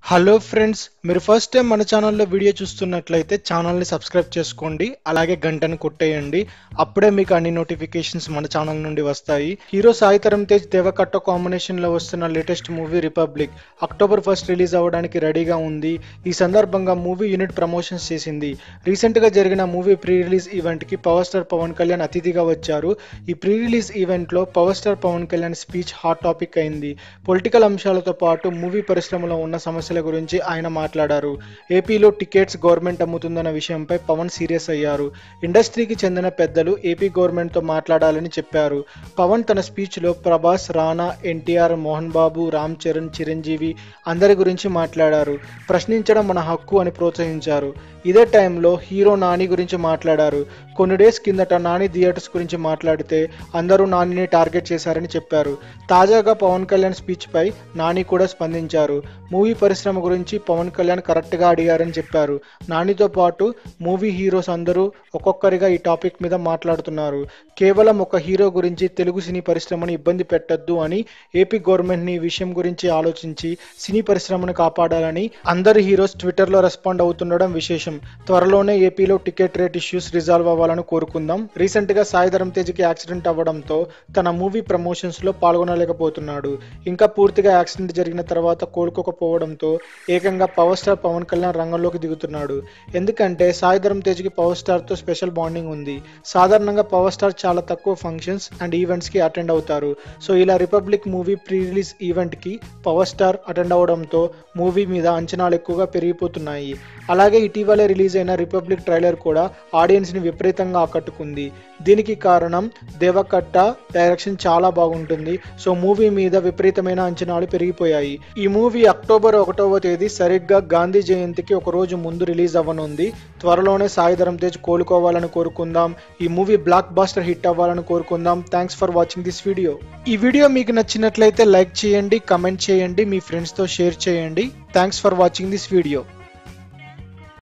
hello friends మీరు first time మన ఛానల్లో వీడియో చూస్తున్నట్లయితే ఛానల్ని సబ్స్క్రైబ్ చేసుకోండి అలాగే గంటను కొట్టేయండి అప్పుడే మీకు అన్ని నోటిఫికేషన్స్ మన ఛానల్ నుండి వస్తాయి హీరో సాయి తరం తేజ్ దేవకట్ట కాంబినేషన్ లో వస్తున్న latest movie Republic October first release అవ్వడానికి రెడీగా ఉంది ఈ సందర్భంగా మూవీ యూనిట్ ప్రమోషన్స్ చేసింది రీసెంట్ గా జరిగిన మూవీ ప్రీ రిలీజ్ ఈవెంట్ కి పవర్ స్టార్ పవన్ కళ్యాణ్ అతిథిగా వచ్చారు ఈ ప్రీ రిలీజ్ ఈవెంట్ లో power star Pawan Kalyan speech hot topic అయింది పొలిటికల్ అంశాలతో పాటు మూవీ పరిశ్రమలో ఉన్న సమస్యల గురించి ఆయన మాట్లాడారు ఏపీలో టికెట్స్ గవర్నమెంట్ అమ్ముతుందన్న విషయంపై పవన్ సీరియస్ అయ్యారు ఇండస్ట్రీకి చెందిన పెద్దలు ఏపీ గవర్నమెంట్ తో మాట్లాడాలని చెప్పారు పవన్ తన స్పీచ్ లో ప్రభాస్ రానా ఎన్టీఆర్ మోహన్ బాబు రామ్ చరణ్ చిరంజీవి అందరి గురించి మాట్లాడారు ప్రశ్నించడం మన హక్కు అని ప్రోత్సహించారు ఇదే టైంలో హీరో నాని గురించి మాట్లాడారు కొన్ని డేస్ కిందట నాని థియేటర్స్ గురించి మాట్లాడితే అందరూ నానిని టార్గెట్ చేశారని చెప్పారు తాజాగా పవన్ కళ్యాణ్ స్పీచ్ పై నాని కూడా స్పందించారు మూవీ పరిశ్రమ గురించి పవన్ కళ్యాణ్ కరెక్ట్ గా అడిగారని చెప్పారు నానితో పాటు మూవీ హీరోస్ అందరూ ఒక్కొక్కరిగా ఈ టాపిక్ మీద మాట్లాడుతున్నారు కేవలం ఒక హీరో గురించి తెలుగు సినీ పరిశ్రమను ఇబ్బంది పెట్టొద్దు అని ఏపీ గవర్నమెంట్ ని ఈ విషయం గురించి ఆలోచించి సినీ పరిశ్రమను కాపాడాలని అందరు హీరోస్ ట్విట్టర్ లో రెస్పాండ్ అవుతుండడం విశేషం త్వరలోనే ఏపీలో టికెట్ రేట్ ఇష్యూస్ రిజాల్వ్ అవ్వాలని కోరుకుందాం రీసెంట్ గా సాయి ధరం తేజ్కి యాక్సిడెంట్ అవ్వడంతో తన మూవీ ప్రమోషన్స్ లో పాల్గొనలేకపోతున్నాడు ఇంకా పూర్తిగా యాక్సిడెంట్ జరిగిన తర్వాత కోలుకోకపోవడంతో ఏకంగా పవర్ స్టార్ పవన్ కళ్యాణ్ రంగంలోకి దిగుతున్నాడు ఎందుకంటే సాయి ధరం తేజ్కి పవర్ స్టార్ తో స్పెషల్ బాండింగ్ ఉంది సాధారణంగా పవర్ స్టార్ చాలా తక్కువ ఫంక్షన్స్ అండ్ ఈవెంట్స్ కి అటెండ్ అవుతారు సో ఇలా Republic movie pre release event కి పవర్ స్టార్ అటెండ్ అవడంతో మూవీ మీద అంచనాలు ఎక్కువగా పెరిగిపోతున్నాయి అలాగే ఇటీవలే రిలీజ్ అయిన రిపబ్లిక్ ట్రైలర్ కూడా ఆడియన్స్ ని విపరీతంగా ఆకట్టుకుంది దీనికి కారణం దేవకట్ట డైరెక్షన్ చాలా బాగుంటుంది సో మూవీ మీద విపరీతమైన అంచనాలు పెరిగిపోయాయి ఈ మూవీ అక్టోబర్ ఒకటవ తేదీ సరిగ్గా గాంధీ జయంతికి ఒక రోజు ముందు రిలీజ్ అవ్వనుంది త్వరలోనే సాయి ధరం తేజ్ కోలుకోవాలని కోరుకుందాం ఈ మూవీ బ్లాక్ బాస్టర్ హిట్ అవ్వాలని కోరుకుందాం thanks for watching this video ఈ వీడియో మీకు నచ్చినట్లయితే లైక్ చేయండి కమెంట్ చేయండి మీ ఫ్రెండ్స్తో షేర్ చేయండి thanks for watching this video